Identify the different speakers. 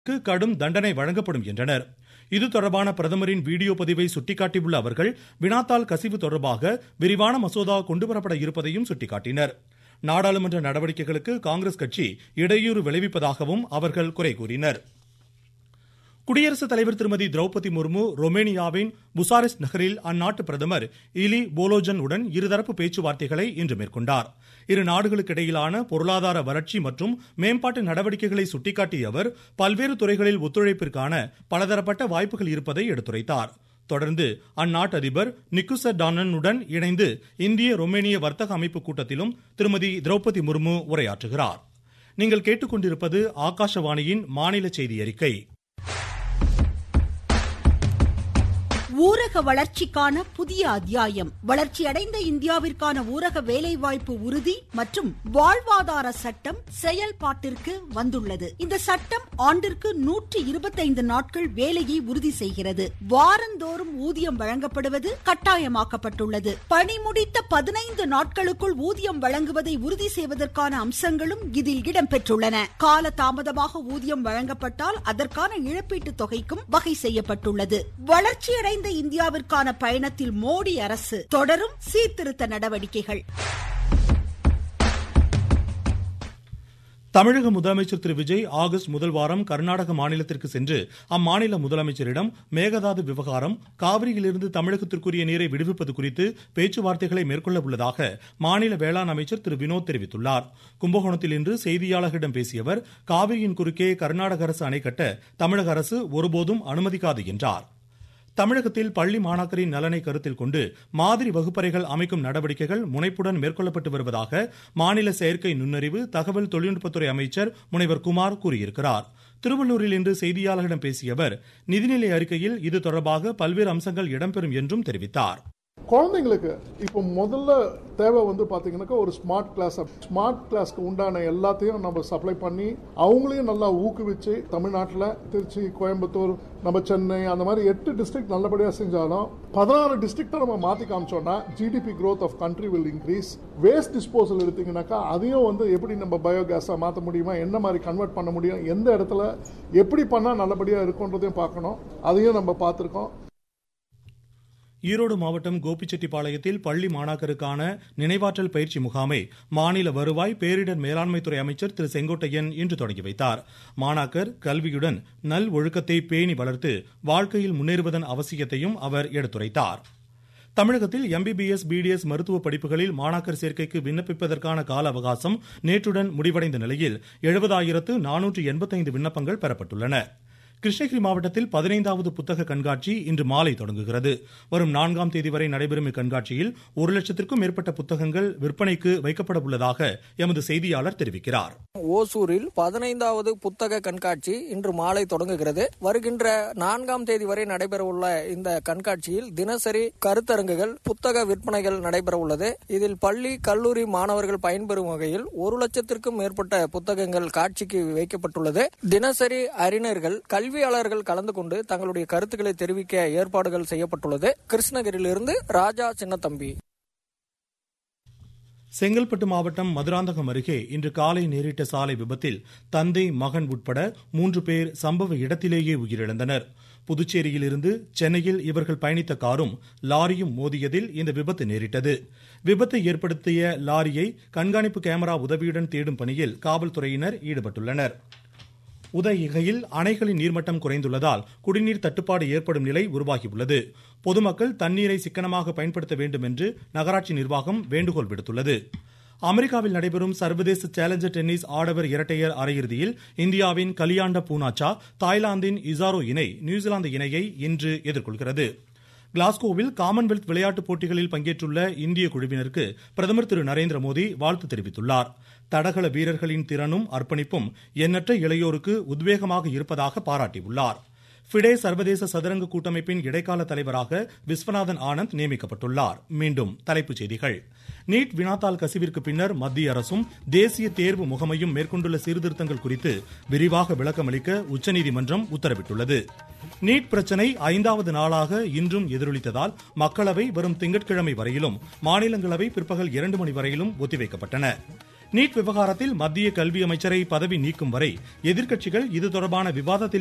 Speaker 1: க்கு கடும் தண்டனை வழங்கப்படும் என்றனர் இது தொடர்பான பிரதமரின் வீடியோ பதிவை சுட்டிக்காட்டியுள்ள அவர்கள் வினாத்தாள் கசிவு தொடர்பாக விரிவான மசோதா கொண்டுவரப்பட இருப்பதையும் சுட்டிக்காட்டினர் நாடாளுமன்ற நடவடிக்கைகளுக்கு காங்கிரஸ் கட்சி இடையூறு விளைவிப்பதாகவும் அவர்கள் குறை கூறினர் குடியரசுத் தலைவர் திருமதி திரௌபதி முர்மு ரொமேனியாவின் புசாரெஸ்ட் நகரில் அந்நாட்டு பிரதமர் இலி போலோஜன் உடன் இருதரப்பு பேச்சுவார்த்தைகளை இன்று மேற்கொண்டார் இரு நாடுகளுக்கிடையிலான பொருளாதார வளர்ச்சி மற்றும் மேம்பாட்டு நடவடிக்கைகளை சுட்டிக்காட்டிய அவர் பல்வேறு துறைகளில் ஒத்துழைப்பிற்கான பலதரப்பட்ட வாய்ப்புகள் இருப்பதை எடுத்துரைத்தார் தொடர்ந்து அந்நாட்டு அதிபர் நிக்குசர் டானனுடன் இணைந்து இந்திய ரொமேனிய வர்த்தக அமைப்பு கூட்டத்திலும் திருமதி திரௌபதி முர்மு உரையாற்றுகிறார் நீங்கள் கேட்டுக்கொண்டிருப்பது ஆகாஷவாணியின் மாநில செய்தி அறிக்கை
Speaker 2: ஊரக வளர்ச்சிக்கான புதிய அத்தியாயம் வளர்ச்சியடைந்த இந்தியாவிற்கான ஊரக வேலைவாய்ப்பு உறுதி மற்றும் வாழ்வாதார சட்டம் செயல்பாட்டிற்கு வந்துள்ளது இந்த சட்டம் ஆண்டிற்கு நூற்றி இருபத்தைந்து நாட்கள் வேலையை உறுதி செய்கிறது வாரந்தோறும் ஊதியம் வழங்கப்படுவது கட்டாயமாக்கப்பட்டுள்ளது பணி முடித்த பதினைந்து நாட்களுக்குள் ஊதியம் வழங்குவதை உறுதி செய்வதற்கான அம்சங்களும் இதில் இடம்பெற்றுள்ளன கால தாமதமாக ஊதியம் வழங்கப்பட்டால் அதற்கான இழப்பீட்டு தொகைக்கும் வகை செய்யப்பட்டுள்ளது வளர்ச்சியடைந்த இந்தியாவிற்கான பயணத்தில் மோடி அரசு தொடரும் சீர்திருத்த நடவடிக்கைகள்
Speaker 1: தமிழக முதலமைச்சர் திரு விஜய் ஆகஸ்ட் முதல் வாரம் கர்நாடக மாநிலத்திற்கு சென்று அம்மாநில முதலமைச்சரிடம் மேகதாது விவகாரம் காவிரியிலிருந்து தமிழகத்திற்குரிய நீரை விடுவிப்பது குறித்து பேச்சுவார்த்தைகளை மேற்கொள்ள உள்ளதாக மாநில வேளாண் அமைச்சர் திரு வினோத் தெரிவித்துள்ளார் கும்பகோணத்தில் இன்று செய்தியாளர்களிடம் பேசிய அவர் காவிரியின் குறுக்கே கர்நாடக அரசு அணை கட்ட தமிழக அரசு ஒருபோதும் அனுமதிக்காது என்றார் தமிழகத்தில் பள்ளி மாணாக்கரின் நலனை கருத்தில் கொண்டு மாதிரி வகுப்பறைகள் அமைக்கும் நடவடிக்கைகள் முனைப்புடன் மேற்கொள்ளப்பட்டு வருவதாக மாநில செயற்கை நுண்ணறிவு தகவல் தொழில்நுட்பத்துறை அமைச்சர் முனைவர் குமார் கூறியிருக்கிறார் திருவள்ளூரில் இன்று செய்தியாளர்களிடம் பேசிய அவர் நிதிநிலை அறிக்கையில் இது தொடர்பாக பல்வேறு அம்சங்கள் இடம்பெறும் என்றும் தெரிவித்தார்
Speaker 3: குழந்தைங்களுக்கு இப்போ முதல்ல தேவை வந்து பார்த்தீங்கன்னாக்கா ஒரு ஸ்மார்ட் கிளாஸ் ஸ்மார்ட் கிளாஸ்க்கு உண்டான எல்லாத்தையும் நம்ம சப்ளை பண்ணி அவங்களையும் நல்லா ஊக்குவிச்சு தமிழ்நாட்டில் திருச்சி கோயம்புத்தூர் நம்ம சென்னை அந்த மாதிரி எட்டு டிஸ்ட்ரிக்ட் நல்லபடியாக செஞ்சாலும் பதினாறு டிஸ்ட்ரிக்டை நம்ம மாற்றி காமிச்சோம்னா GDP growth of country will increase waste disposal எடுத்தீங்கன்னாக்கா அதையும் வந்து எப்படி நம்ம பயோகேஸாக மாற்ற முடியுமா என்ன மாதிரி கன்வெர்ட் பண்ண முடியும் எந்த இடத்துல எப்படி பண்ணால் நல்லபடியாக இருக்குன்றதையும் பார்க்கணும் அதையும் நம்ம பார்த்துருக்கோம்
Speaker 1: ஈரோடு மாவட்டம் கோபிச்செட்டிப்பாளையத்தில் பள்ளி மாணாக்கருக்கான நினைவாற்றல் பயிற்சி முகாமை மாநில வருவாய் பேரிடர் மேலாண்மைத்துறை அமைச்சர் திரு செங்கோட்டையன் இன்று தொடங்கி வைத்தார் மாணாக்கர் கல்வியுடன் நல் ஒழுக்கத்தை பேணி வளர்த்து வாழ்க்கையில் முன்னேறுவதன் அவசியத்தையும் அவர் எடுத்துரைத்தார் தமிழகத்தில் எம்பிபிஎஸ் பிடிஎஸ் மருத்துவ படிப்புகளில் மாணாக்கர் சேர்க்கைக்கு விண்ணப்பிப்பதற்கான கால அவகாசம் நேற்றுடன் முடிவடைந்த நிலையில் எழுபதாயிரத்து நானூற்று எண்பத்தைந்து விண்ணப்பங்கள் பெறப்பட்டுள்ளன கிருஷ்ணகிரி மாவட்டத்தில் பதினைந்தாவது புத்தக கண்காட்சி இன்று மாலை தொடங்குகிறது வரும் நான்காம் தேதி வரை நடைபெறும் இக்கண்காட்சியில் ஒரு லட்சத்திற்கும் மேற்பட்ட புத்தகங்கள் விற்பனைக்கு வைக்கப்பட உள்ளதாக எமது செய்தியாளர் தெரிவிக்கிறார்
Speaker 4: ஓசூரில் பதினைந்தாவது புத்தக கண்காட்சி இன்று மாலை தொடங்குகிறது வருகின்ற நான்காம் தேதி வரை நடைபெறவுள்ள இந்த கண்காட்சியில் தினசரி கருத்தரங்குகள் புத்தக விற்பனைகள் நடைபெற உள்ளது இதில் பள்ளி கல்லூரி மாணவர்கள் பயன்பெறும் வகையில் ஒரு லட்சத்திற்கும் மேற்பட்ட புத்தகங்கள் காட்சிக்கு வைக்கப்பட்டுள்ளது தினசரி அறிஞர்கள் கல்வியாளர்கள் கலந்து கொண்டு தங்களுடைய கருத்துக்களை தெரிவிக்க ஏற்பாடுகள் செய்யப்பட்டுள்ளது கிருஷ்ணகிரியிலிருந்து ராஜா சின்னத்தம்பி
Speaker 1: செங்கல்பட்டு மாவட்டம் மதுராந்தகம் அருகே இன்று காலை நேரிட்ட சாலை விபத்தில் தந்தை மகன் உட்பட மூன்று பேர் சம்பவ இடத்திலேயே உயிரிழந்தனர் புதுச்சேரியிலிருந்து சென்னையில் இவர்கள் பயணித்த காரும் லாரியும் மோதியதில் இந்த விபத்து நேரிட்டது விபத்தை ஏற்படுத்திய லாரியை கண்காணிப்பு கேமரா உதவியுடன் தேடும் பணியில் காவல்துறையினர் ஈடுபட்டுள்ளனர் உதகையில் அணைகளின் நீர்மட்டம் குறைந்துள்ளதால் குடிநீர் தட்டுப்பாடு ஏற்படும் நிலை உருவாகியுள்ளது பொதுமக்கள் தண்ணீரை சிக்கனமாக பயன்படுத்த வேண்டும் என்று நகராட்சி நிர்வாகம் வேண்டுகோள் விடுத்துள்ளது அமெரிக்காவில் நடைபெறும் சர்வதேச சேலஞ்சர் டென்னிஸ் ஆடவர் இரட்டையர் அரையிறுதியில் இந்தியாவின் கலியாண்ட பூனாச்சா தாய்லாந்தின் இசாரோ இணை நியூசிலாந்து இணையை இன்று எதிர்கொள்கிறது கிளாஸ்கோவில் காமன்வெல்த் விளையாட்டுப் போட்டிகளில் பங்கேற்றுள்ள இந்திய குழுவினருக்கு பிரதமர் திரு நரேந்திர மோடி வாழ்த்து தெரிவித்துள்ளார் தடகள வீரர்களின் திறனும் அர்ப்பணிப்பும் எண்ணற்ற இளையோருக்கு உத்வேகமாக இருப்பதாக பாராட்டியுள்ளார் ஃபிடே சர்வதேச சதுரங்க கூட்டமைப்பின் இடைக்கால தலைவராக விஸ்வநாதன் ஆனந்த் நியமிக்கப்பட்டுள்ளார் மீண்டும் தலைப்புச் செய்திகள் நீட் வினாத்தாள் கசிவிற்கு பின்னர் மத்திய அரசும் தேசிய தேர்வு முகமையும் மேற்கொண்டுள்ள சீர்திருத்தங்கள் குறித்து விரிவாக விளக்கமளிக்க உச்சநீதிமன்றம் உத்தரவிட்டுள்ளது நீட் பிரச்சினை ஐந்தாவது நாளாக இன்றும் எதிரொலித்ததால் மக்களவை வரும் திங்கட்கிழமை வரையிலும் மாநிலங்களவை பிற்பகல் இரண்டு மணி வரையிலும் ஒத்திவைக்கப்பட்டன நீட் விவகாரத்தில் மத்திய கல்வி அமைச்சரை பதவி நீக்கும் வரை எதிர்க்கட்சிகள் இது தொடர்பான விவாதத்தில்